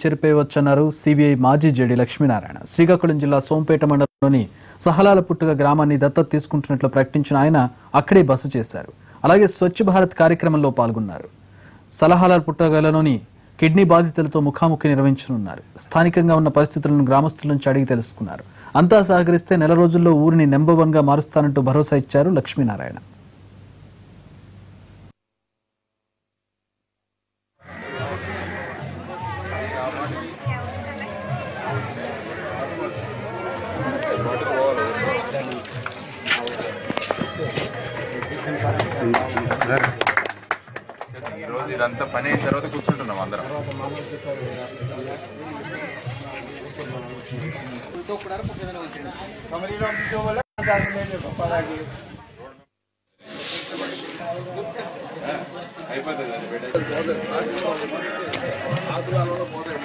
చెరిపేయవచ్చన్నారు CBI మాజీ JD Lakshminarayana Srikakulam జిల్లా సోంపేట మండలంలోని సహలాల పుట్టుక గ్రామాన్ని దత్తత తీసుకుంటున్నట్లు ప్రకటించిన ఆయన అక్కడే బస చేశారు అలాగే స్వచ్ఛ భారత్ కార్యక్రమంలో పాల్గొన్నారు సలహాల పుట్టగలలోని కిడ్నీ బాధితులతో ముఖాముఖి నిర్వహించనున్నారు స్థానికంగా ఉన్న పరిస్థితులను గ్రామస్తుల నుంచి అడిగి తెలుసుకున్నారు అంతా సహకరిస్తే నెల రోజుల్లో ఊరిని నెంబర్ వన్ గా మారుస్తానంటూ భరోసా ఇచ్చారు లక్ష్మీనారాయణ ఈ రోజు ఇదంతా పని అయిన తర్వాత కూర్చుంటున్నాం అందరం అయిపోతుంది